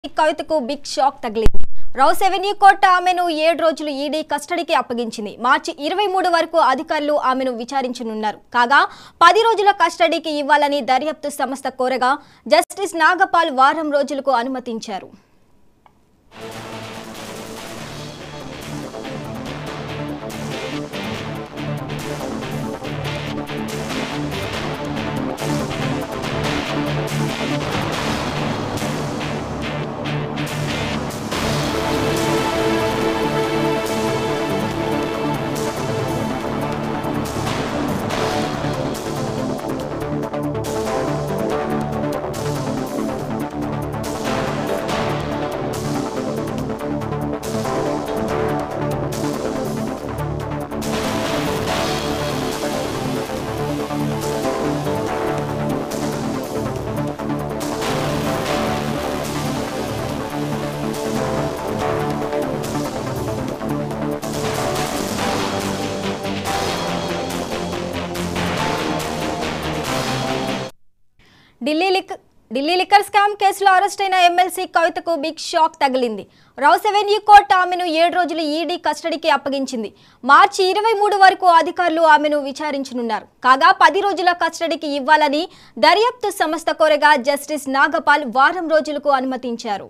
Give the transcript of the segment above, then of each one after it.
కవితకు big shock తగిలింది Rouse Avenue court ఆమెను ఏడు రోజులు ఈడీ కస్టడీకి అప్పగించింది మార్చి ఇరవై మూడు వరకు అధికారులు ఆమెను విచారించనున్నారు కాగా పది రోజుల కస్టడీకి ఇవ్వాలని దర్యాప్తు సంస్థ కోరగా జస్టిస్ నాగపాల్ వారం రోజులకు అనుమతించారు ఢిల్లీ లిక్ ఢిల్లీ లిక్కర్ స్కామ్ కేసులో అరెస్ట్ అయిన ఎమ్మెల్సీ కవితకు బిగ్ షాక్ తగిలింది రౌస్ ఎవెన్యూ కోర్టు ఆమెను ఏడు రోజులు ఈడీ కస్టడీకి అప్పగించింది మార్చి ఇరవై మూడు వరకు అధికారులు ఆమెను విచారించనున్నారు కాగా పది రోజుల కస్టడీకి ఇవ్వాలని దర్యాప్తు సంస్థ కోరగా జస్టిస్ నాగపాల్ వారం రోజులకు అనుమతించారు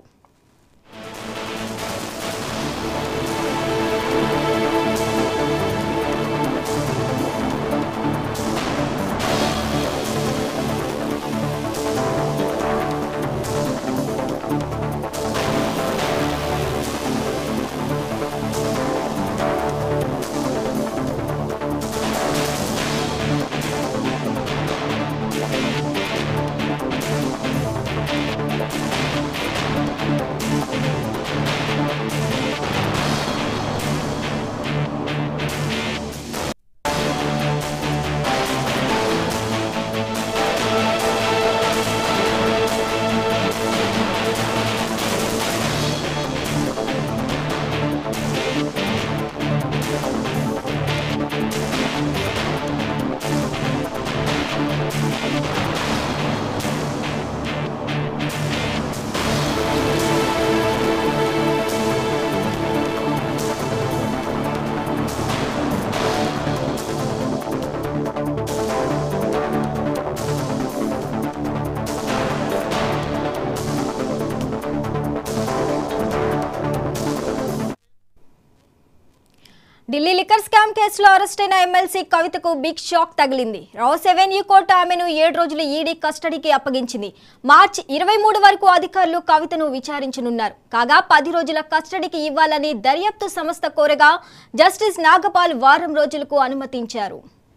ఢిల్లీ లిక్కర్ స్కామ్ కేసులో అరెస్ట్ అయిన ఎమ్మెల్సీ కవితకు బిగ్ షాక్ తగిలింది రౌస్ ఎవెన్యూ కోర్టు ఆమెను ఏడు రోజులు ఈడీ కస్టడీకి అప్పగించింది మార్చి ఇరవై మూడు వరకు అధికారులు కవితను విచారించనున్నారు కాగా పది రోజుల కస్టడీకి ఇవ్వాలని దర్యాప్తు సంస్థ కోరగా జస్టిస్ నాగపాల్ వారం రోజులకు అనుమతించారు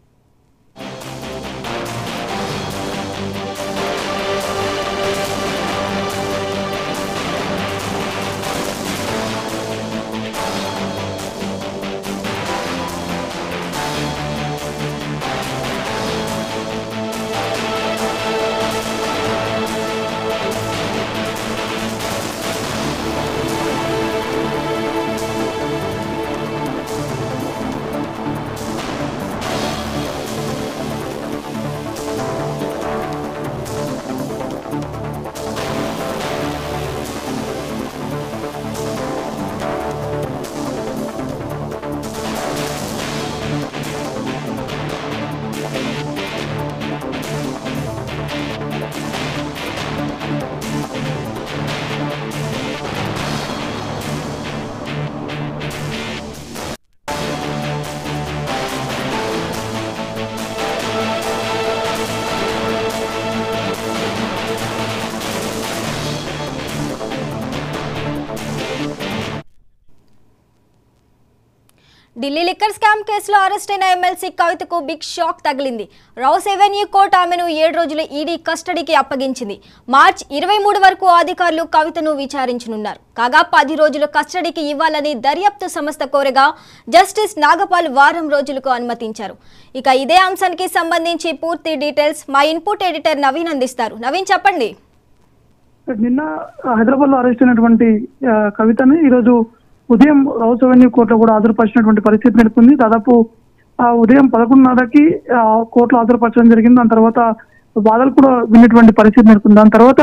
ఢిల్లీ లిక్కర్ స్కామ్ కేసులో అరెస్ట్ అయిన ఎమ్మెల్సీ కవితకు బిగ్ షాక్ తగిలింది రౌస్ ఎవెన్యూ కోర్టు ఆమెను ఏడు రోజులు ఈడీ కస్టడీకి అప్పగించింది మార్చ్ ఇరవై మూడు వరకు అధికారులు కవితను విచారించనున్నారు కాగా పది రోజులు కస్టడీకి ఇవ్వాలని దర్యాప్తు సంస్థ కోరగా జస్టిస్ నాగపాల్ వారం రోజులకు అనుమతించారు ఇక ఇదే అంశానికి సంబంధించి పూర్తి డీటెయిల్స్ మా ఇన్పుట్ ఎడిటర్ నవీన్ అందిస్తారు నవీన్ చెప్పండి నిన్న హైదరాబాద్ లో అరెస్ట్ అయినటువంటి ఆ, కవితని ఈరోజు ఉదయం రౌస్ అవెన్యూ కోర్టులో కూడా హాజరుపరిచినటువంటి పరిస్థితి నెలకొంది దాదాపు ఆ ఉదయం పదకొండున్నరకి ఆ, కోర్టులో హాజరుపరచడం జరిగింది దాని తర్వాత వాదనలు కూడా విన్నటువంటి పరిస్థితి నెలకొంది దాని తర్వాత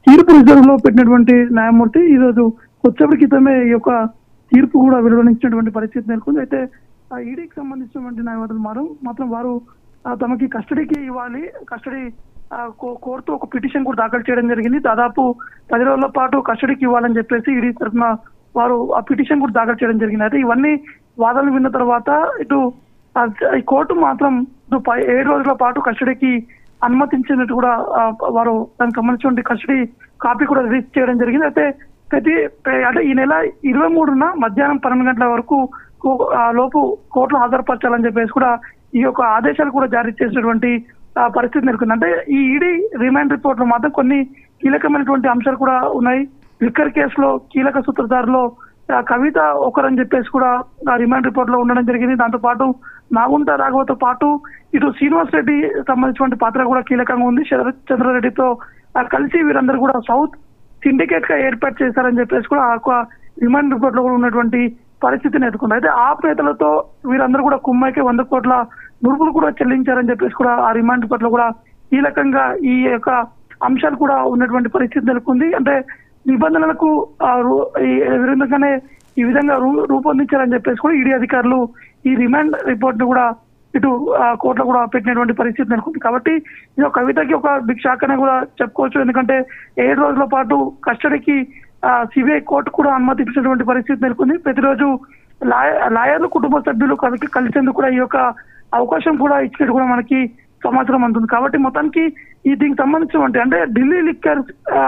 తీర్పు రిజర్వ్ లో పెట్టినటువంటి న్యాయమూర్తి ఈ రోజు కొద్దిసేపటి క్రితమే ఈ యొక్క తీర్పు కూడా వెలువరించినటువంటి పరిస్థితి నెలకొంది అయితే ఆ ఈడీకి సంబంధించినటువంటి న్యాయవాదులు మాత్రం మాత్రం వారు ఆ, తమకి కస్టడీకి ఇవ్వాలి కస్టడీ ఆ, కో- కోర్టు ఒక పిటిషన్ కూడా దాఖలు చేయడం జరిగింది దాదాపు పది రోజుల పాటు కస్టడీకి ఇవ్వాలని చెప్పేసి ఈడీ తరఫున వారు ఆ పిటిషన్ కూడా దాఖలు చేయడం జరిగింది అయితే ఇవన్నీ వాదనలు విన్న తర్వాత ఇటు ఆ, ఈ కోర్టు మాత్రం ఇటు పై ఏడు రోజుల పాటు కస్టడీకి అనుమతించినట్టు కూడా ఆ, వారు దానికి సంబంధించిన కస్టడీ కాపీ కూడా రిలీజ్ చేయడం జరిగింది అయితే ప్రతి ప్ర- అంటే ఈ నెల ఇరవై మూడున మధ్యాహ్నం పన్నెండు గంటల వరకు కో- ఆ లోపు కోర్టులో హాజరుపరచాలని చెప్పేసి కూడా ఈ యొక్క ఆదేశాలు కూడా జారీ చేసినటువంటి ఆ, పరిస్థితి నెలకొంది అంటే ఈ ఈడీ రిమాండ్ రిపోర్ట్ లో మాత్రం కొన్ని కీలకమైనటువంటి అంశాలు కూడా ఉన్నాయి లిక్కర్ కేసులో కీలక సూత్రధారులో ఆ, కవిత ఒకరని చెప్పేసి కూడా ఆ రిమాండ్ రిపోర్ట్ లో ఉండడం జరిగింది దాంతో పాటు నాగుంట రాఘవతో పాటు ఇటు శ్రీనివాస్ రెడ్డి సంబంధించినటువంటి పాత్ర కూడా కీలకంగా ఉంది శరత్ చంద్రారెడ్డితో ఆ, కలిసి వీరందరూ కూడా సౌత్ సిండికేట్ గా ఏర్పాటు చేశారని చెప్పేసి కూడా ఆ యొక్క రిమాండ్ రిపోర్ట్ లో కూడా ఉన్నటువంటి పరిస్థితిని ఎదుర్కొంది అయితే ఆ నేతలతో వీరందరూ కూడా కుమ్మైకి వంద కోట్ల మురుగులు కూడా చెల్లించారని చెప్పేసి కూడా ఆ రిమాండ్ రిపోర్ట్ లో కూడా కీలకంగా ఈ యొక్క అంశాలు కూడా ఉన్నటువంటి పరిస్థితి నెలకొంది అంటే నిబంధనలకు ఆ రూ- ఈ విధంగానే ఈ విధంగా రూ- రూపొందించారని చెప్పేసి కూడా ఈడీ అధికారులు ఈ రిమాండ్ రిపోర్ట్ ను కూడా ఇటు ఆ, కోర్టులో కూడా పెట్టినటువంటి పరిస్థితి నెలకొంది కాబట్టి ఇది ఒక కవితకి ఒక బిగ్ షాక్ అనే కూడా చెప్పుకోవచ్చు ఎందుకంటే ఏడు రోజుల పాటు కస్టడీకి సిబిఐ కోర్టు కూడా అనుమతించినటువంటి పరిస్థితి నెలకొంది ప్రతిరోజు లాయ- లాయర్లు కుటుంబ సభ్యులు కలిసి కలిసేందుకు కూడా ఈ యొక్క అవకాశం కూడా ఇచ్చినట్టు కూడా మనకి సమాచారం అందుతుంది కాబట్టి మొత్తానికి ఈ దీనికి సంబంధించినటువంటి అంటే ఢిల్లీ లిక్కర్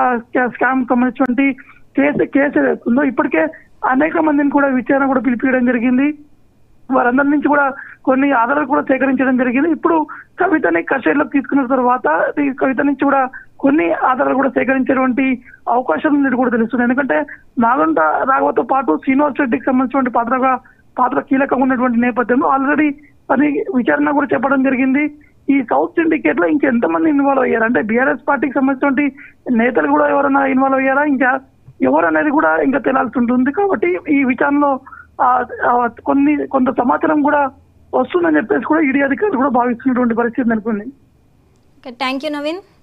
స్కామ్ సంబంధించినటువంటి కేసు కేసు ఏదైతుందో ఇప్పటికే అనేక మందిని కూడా విచారణ కూడా పిలిపించడం జరిగింది వారందరి నుంచి కూడా కొన్ని ఆధారాలు కూడా సేకరించడం జరిగింది ఇప్పుడు కవితని కస్టడీలోకి తీసుకున్న తర్వాత ఈ కవిత నుంచి కూడా కొన్ని ఆధారాలు కూడా సేకరించేటువంటి అవకాశం ఉన్నట్టు కూడా తెలుస్తుంది ఎందుకంటే నాగంట రాఘవతో పాటు శ్రీనివాస్ రెడ్డికి సంబంధించినటువంటి పాత్రగా పాత్ర కీలకంగా ఉన్నటువంటి నేపథ్యంలో ఆల్రెడీ అది విచారణ కూడా చెప్పడం జరిగింది ఈ సౌత్ సిండికేట్ లో ఇంకెంతమంది ఇన్వాల్వ్ అయ్యారు అంటే బీఆర్ఎస్ పార్టీకి సంబంధించినటువంటి నేతలు కూడా ఎవరైనా ఇన్వాల్వ్ అయ్యారా ఇంకా ఎవరు అనేది కూడా ఇంకా తేలాల్సి ఉంటుంది కాబట్టి ఈ విచారణలో ఆ, ఆ, కొన్ని కొంత సమాచారం కూడా వస్తుందని చెప్పేసి కూడా ఈడీ అధికారులు కూడా భావిస్తున్నటువంటి పరిస్థితి నెలకొంది థ్యాంక్ యూ నవీన్